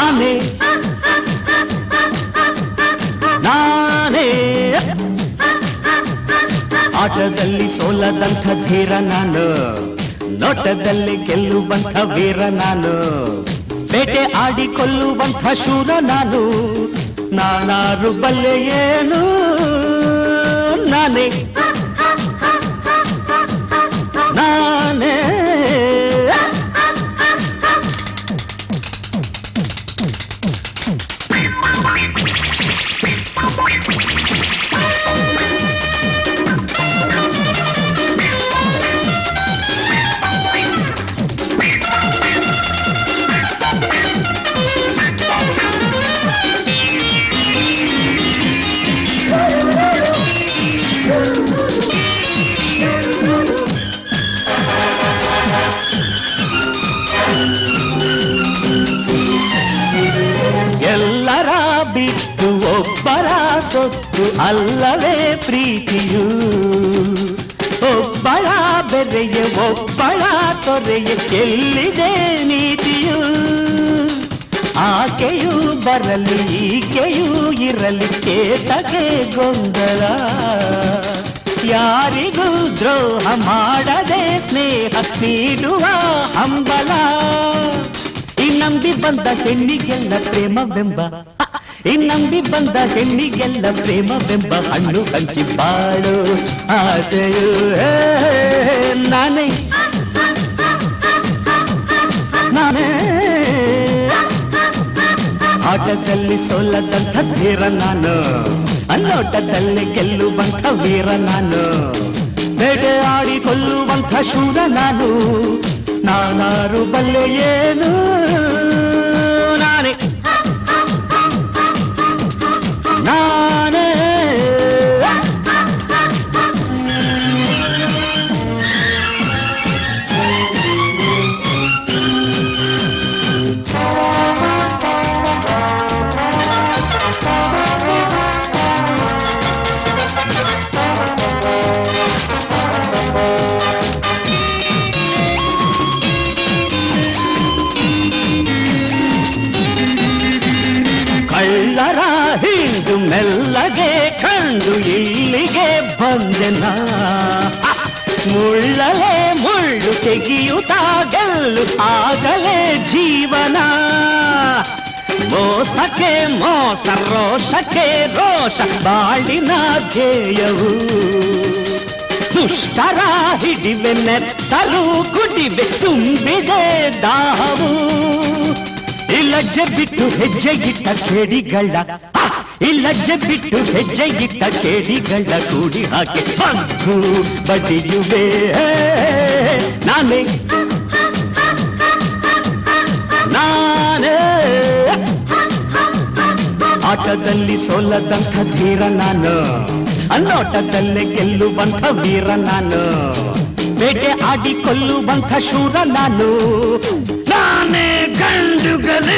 ನಾನೇ ನಾನೇ ಆಟದಲ್ಲಿ ಸೋಲದಂಥ ಧೀರ ನಾನು ನೋಟದಲ್ಲಿ ಗೆಲ್ಲುವಂಥ ವೀರ ನಾನು ಬೇಟೆ ಆಡಿ ಕೊಲ್ಲುವಂಥ ಶೂರ ನಾನು ನಾನಾರು ಬಲ್ಲೆ ಏನು ನಾನೇ ನಾನೇ ಎಲ್ಲರ ಬಿಟ್ಟು ಒಬ್ಬರ ಸೊತ್ತು ಅಲ್ಲವೇ ಪ್ರೀತಿಯು ಒಬ್ಬಳ ಬೆರೆಯ ಒಬ್ಬಳ ತೊರೆಯ ಎಲ್ಲಿದೆ ನೀತಿಯು ಆಕೆಯು ಬರಲಿ ಈಕೆಯೂ ಇರಲಿ ಕೇತಕ್ಕೆ ಗೊಂದಲ ಯಾರಿಗೂ ದ್ರೋಹ ಮಾಡದೆ ಸ್ನೇಹ ನೀಡುವ ಹಂಬಲ ಈ ನಂಬಿ ಬಂದ ಹೆಣ್ಣಿಗೆಲ್ಲ ಪ್ರೇಮವೆಂಬ ಈ ನಂಬಿ ಬಂದ ಹೆಣ್ಣಿಗೆಲ್ಲ ಪ್ರೇಮವೆಂಬ ಹಣ್ಣು ಹಂಚಿ ಬಾಳು ಆಸೆಯು ಹೇ, ನಾನೇ ನಾನೇ ಆಟದಲ್ಲಿ ಸೋಲದಂಥ ಧೀರ ನಾನು ಅನ್ನೋಟದಲ್ಲಿ ಗೆಲ್ಲುವಂಥ ವೀರ ನಾನು ಬೇಟೆ ಆಡಿ ಕೊಲ್ಲುವಂಥ ಶೂರ ನಾನು ನಾನಾರು ಬಲ್ಲೆ ಏನು ನಾನೇ ನಾನೇ ಕಳ್ಳರ ಹಿಂಡು ಮೆಲ್ಲಗೆ ಕಂಡು ಇಲ್ಲಿಗೆ ಬಂದೆನ ಮುಳ್ಳಲೆ ಮುಳ್ಳು ತೆಗೆಯುತ್ತಾ ಗೆಲ್ಲು ಆಗಲೇ ಜೀವನ ಮೋಸಕ್ಕೆ ಮೋಸ ರೋಷಕ್ಕೆ ರೋಷ ಬಾಳಿನ ಧ್ಯೇಯವು ದುಷ್ಟರ ಹಿಡಿವೆ ನೆತ್ತರು ಕುಡಿವೆ ತುಂಬಿದೆ ದಾಹವು ಇಲ್ಲಜ್ಜೆ ಬಿಟ್ಟು ಹೆಜ್ಜೆ ಇಟ್ಟ ಕೇಡಿಗಳ ಆ, ಇಲ್ಲಜ್ಜೆ ಬಿಟ್ಟು ಹೆಜ್ಜೆ ಇಟ್ಟ ಕೇಡಿಗಳ ಕೂಡಿ ಹಾಕಿ ಬಗ್ಗು ಬಡಿಯುವೆ ನಾನೇ ನಾನೇ ಆಟದಲ್ಲಿ ಸೋಲದಂಥ ಧೀರ ನಾನು ಅನ್ನೋಟದಲ್ಲೇ ಗೆಲ್ಲುವಂಥ ವೀರ ನಾನು ಬೇಟೆ ಆಡಿ ಕೊಲ್ಲುವಂಥ ಶೂರ ನಾನು ನಾನೇ ಗಂಡುಗಲ